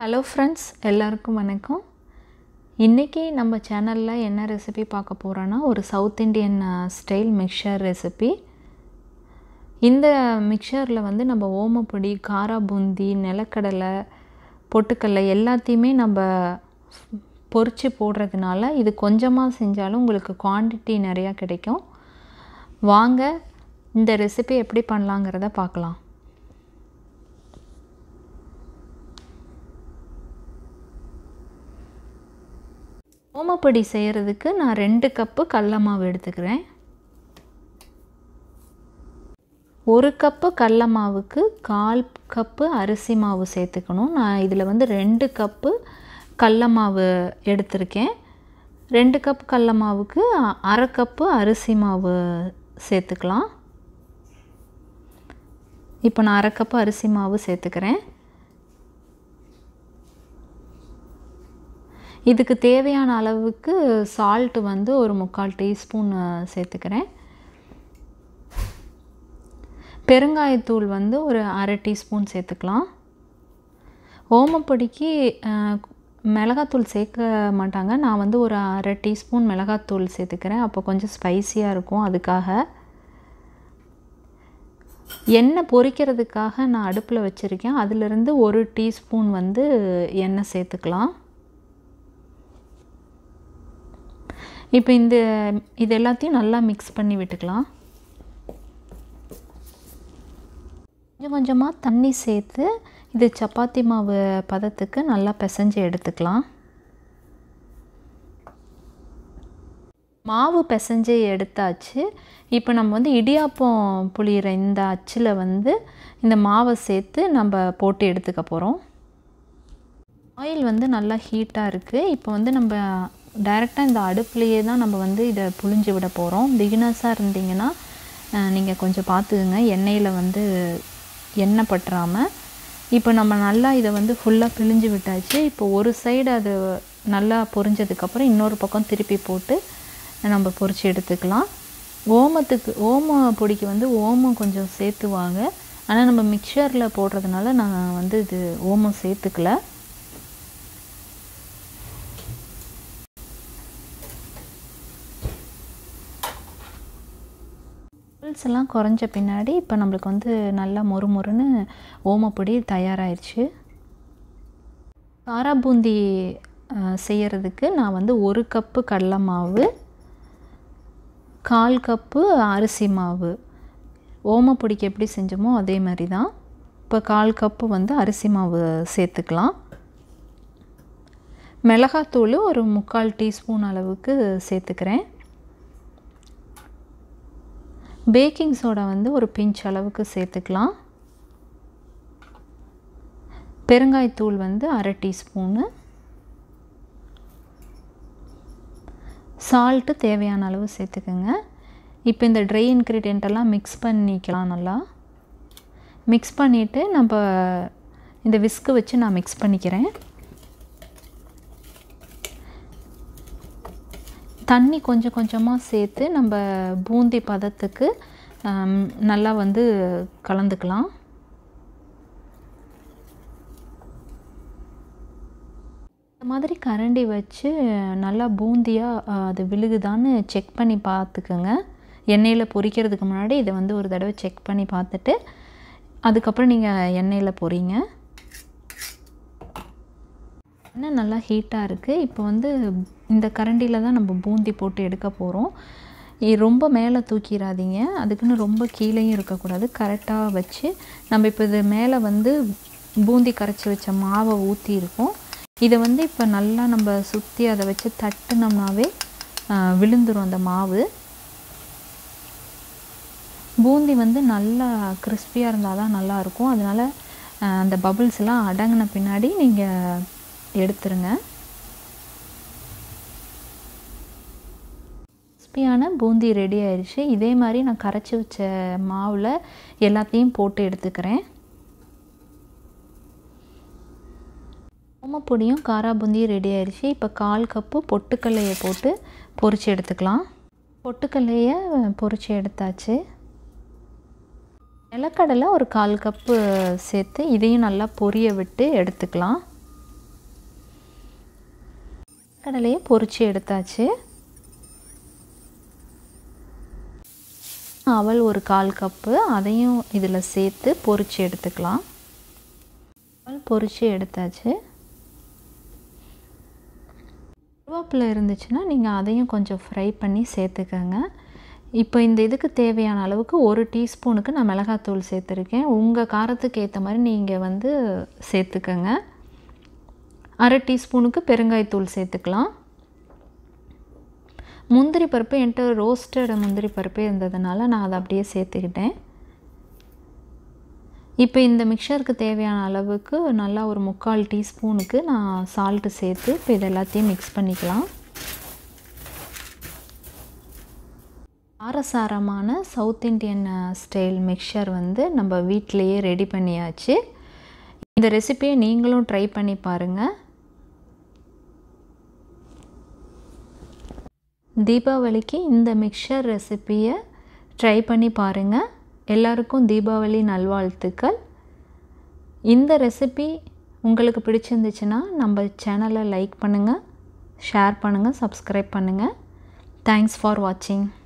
hello friends எல்லாருக்கும் வணக்கம் இன்றைக்கி நம்ம சேனலில் என்ன ரெசிபி பார்க்க போகிறோன்னா ஒரு south Indian style mixture recipe இந்த மிக்சரில் வந்து நம்ம ஓமப்பொடி காரா பூந்தி நிலக்கடலை பொட்டுக்கடலை எல்லாத்தையுமே நம்ம பொரித்து போடுறதுனால இது கொஞ்சமாக செஞ்சாலும் உங்களுக்கு குவான்டிட்டி நிறையா கிடைக்கும் வாங்க இந்த ரெசிபி எப்படி பண்ணலாங்கிறத பார்க்கலாம் ஓமப்பொடி செய்கிறதுக்கு நான் ரெண்டு கப்பு கடல மாவு எடுத்துக்கிறேன் ஒரு கப்பு கடல மாவுக்கு கால் கப்பு அரிசி மாவு சேர்த்துக்கணும் நான் இதில் வந்து ரெண்டு கப்பு கடல மாவு எடுத்திருக்கேன் ரெண்டு கப் கடல மாவுக்கு அரை கப்பு அரிசி மாவு சேர்த்துக்கலாம் இப்போ நான் அரை கப்பு அரிசி மாவு சேர்த்துக்கிறேன் இதுக்கு தேவையான அளவுக்கு சால்ட்டு வந்து ஒரு முக்கால் டீஸ்பூன் சேர்த்துக்கிறேன் பெருங்காயத்தூள் வந்து ஒரு அரை டீஸ்பூன் சேர்த்துக்கலாம் ஓமப்பொடிக்கு மிளகாத்தூள் சேர்க்க மாட்டாங்க நான் வந்து ஒரு அரை டீஸ்பூன் மிளகாத்தூள் சேர்த்துக்கிறேன் அப்போ கொஞ்சம் ஸ்பைஸியாக இருக்கும் அதுக்காக எண்ணெய் பொரிக்கிறதுக்காக நான் அடுப்பில் வச்சுருக்கேன் அதிலிருந்து ஒரு டீஸ்பூன் வந்து எண்ணெய் சேர்த்துக்கலாம் இப்போ இந்த இது எல்லாத்தையும் நல்லா மிக்ஸ் பண்ணி விட்டுக்கலாம் கொஞ்சம் கொஞ்சமாக தண்ணி சேர்த்து இது சப்பாத்தி மாவு பதத்துக்கு நல்லா பிசைஞ்சு எடுத்துக்கலாம் மாவு பிசைஞ்சு எடுத்தாச்சு இப்போ நம்ம வந்து இடியாப்பம் புளிகிற இந்த அச்சில் வந்து இந்த மாவை சேர்த்து நம்ம போட்டு எடுத்துக்க போகிறோம் ஆயில் வந்து நல்லா ஹீட்டாக இருக்குது இப்போ வந்து நம்ம டைரெக்டாக இந்த அடுப்புலையே தான் நம்ம வந்து இதை புழிஞ்சு விட போகிறோம் பிகினர்ஸாக இருந்தீங்கன்னா நீங்கள் கொஞ்சம் பார்த்துக்குங்க எண்ணெயில் வந்து எண்ணெய் பட்டுறாமல் இப்போ நம்ம நல்லா இதை வந்து ஃபுல்லாக பிழிஞ்சு விட்டாச்சு இப்போ ஒரு சைடு அது நல்லா பொரிஞ்சதுக்கப்புறம் இன்னொரு பக்கம் திருப்பி போட்டு நம்ம பொரித்து எடுத்துக்கலாம் ஓமத்துக்கு ஓம பொடிக்கு வந்து ஓமம் கொஞ்சம் சேர்த்துவாங்க ஆனால் நம்ம மிக்சரில் போடுறதுனால நான் வந்து இது ஓமம் சேர்த்துக்கல பபிள்ஸ் எல்லாம் குறைஞ்ச பின்னாடி இப்போ நம்மளுக்கு வந்து நல்லா மொறு மொறுன்னு ஓமப்பொடி தயாராகிடுச்சு காரா பூந்தி செய்கிறதுக்கு நான் வந்து ஒரு கப்பு கடலை மாவு கால் கப்பு அரிசி மாவு ஓமப்பொடிக்கு எப்படி செஞ்சோமோ அதே மாதிரி தான் இப்போ கால் கப்பு வந்து அரிசி மாவு சேர்த்துக்கலாம் மிளகாத்தூள் ஒரு முக்கால் டீஸ்பூன் அளவுக்கு சேர்த்துக்கிறேன் பேக்கிங் சோடா வந்து ஒரு பிஞ்ச் அளவுக்கு சேர்த்துக்கலாம் பெருங்காயத்தூள் வந்து அரை டீஸ்பூனு சால்ட்டு தேவையான அளவு சேர்த்துக்கோங்க இப்போ இந்த ட்ரை இன்க்ரீடியண்ட்டெல்லாம் மிக்ஸ் பண்ணிக்கலாம் நல்லா மிக்ஸ் பண்ணிவிட்டு நம்ம இந்த விஸ்க்கு வச்சு நான் மிக்ஸ் பண்ணிக்கிறேன் தண்ணி கொஞ்சம் கொஞ்சமாக சேர்த்து நம்ம பூந்தி பதத்துக்கு நல்லா வந்து கலந்துக்கலாம் இந்த மாதிரி கரண்டி வச்சு நல்லா பூந்தியாக அது விழுகுதான்னு செக் பண்ணி பார்த்துக்குங்க எண்ணெயில் பொரிக்கிறதுக்கு முன்னாடி இதை வந்து ஒரு தடவை செக் பண்ணி பார்த்துட்டு அதுக்கப்புறம் நீங்கள் எண்ணெயில் பொரிங்க எண்ணெய் நல்லா ஹீட்டாக இருக்குது இப்போ வந்து இந்த கரண்டியில் தான் நம்ம பூந்தி போட்டு எடுக்க போகிறோம் ரொம்ப மேலே தூக்கிடாதீங்க அதுக்குன்னு ரொம்ப கீழேயும் இருக்கக்கூடாது கரெக்டாக வச்சு நம்ம இப்போ இது மேலே வந்து பூந்தி கரைச்சி வச்ச மாவை ஊற்றி இருக்கோம் இதை வந்து இப்போ நல்லா நம்ம சுற்றி அதை வச்சு தட்டுனோம்னாவே விழுந்துடும் அந்த மாவு பூந்தி வந்து நல்லா கிறிஸ்பியாக இருந்தால் தான் நல்லாயிருக்கும் அதனால் அந்த பபுள்ஸ் எல்லாம் அடங்கின பின்னாடி நீங்கள் எடுத்துருங்க கிறிஸ்பியான பூந்தி ரெடி ஆயிடுச்சு இதே மாதிரி நான் கரைச்சி வச்ச மாவில் எல்லாத்தையும் போட்டு எடுத்துக்கிறேன் ஓமப்பொடியும் காரா பூந்தியும் ரெடி ஆயிடுச்சு இப்போ கால் கப்பு பொட்டுக்கல்லையை போட்டு பொரித்து எடுத்துக்கலாம் பொட்டுக்கல்லையை பொரித்து எடுத்தாச்சு நிலக்கடலை ஒரு கால் கப்பு சேர்த்து இதையும் நல்லா பொரிய விட்டு எடுத்துக்கலாம் கடலையை பொரித்து எடுத்தாச்சு அவல் ஒரு கால் கப்பு அதையும் இதில் சேர்த்து பொரித்து எடுத்துக்கலாம் அவல் பொரித்து எடுத்தாச்சு கருவேப்பிலை இருந்துச்சுன்னா நீங்கள் அதையும் கொஞ்சம் ஃப்ரை பண்ணி சேர்த்துக்கங்க இப்போ இந்த இதுக்கு தேவையான அளவுக்கு ஒரு டீஸ்பூனுக்கு நான் மிளகாத்தூள் சேர்த்துருக்கேன் உங்கள் காரத்துக்கு ஏற்ற மாதிரி நீங்கள் வந்து சேர்த்துக்கங்க அரை டீஸ்பூனுக்கு பெருங்காயத்தூள் சேர்த்துக்கலாம் முந்திரி பருப்பு என்கிட்ட ரோஸ்டட் முந்திரி பருப்பே இருந்ததுனால நான் அதை அப்படியே சேர்த்துக்கிட்டேன் இப்போ இந்த மிக்சருக்கு தேவையான அளவுக்கு நல்லா ஒரு முக்கால் டீஸ்பூனுக்கு நான் சால்ட்டு சேர்த்து இப்போ இது எல்லாத்தையும் மிக்ஸ் பண்ணிக்கலாம் காரசாரமான சவுத் இண்டியன் ஸ்டைல் மிக்சர் வந்து நம்ம வீட்டிலையே ரெடி பண்ணியாச்சு இந்த ரெசிபியை நீங்களும் ட்ரை பண்ணி பாருங்கள் தீபாவளிக்கு இந்த மிக்சர் ரெசிப்பியை ட்ரை பண்ணி பாருங்கள் எல்லாருக்கும் தீபாவளி நல்வாழ்த்துக்கள் இந்த ரெசிபி உங்களுக்கு பிடிச்சிருந்துச்சுன்னா நம்ம சேனலை லைக் பண்ணுங்கள் ஷேர் பண்ணுங்கள் சப்ஸ்கிரைப் பண்ணுங்கள் தேங்க்ஸ் ஃபார் வாட்சிங்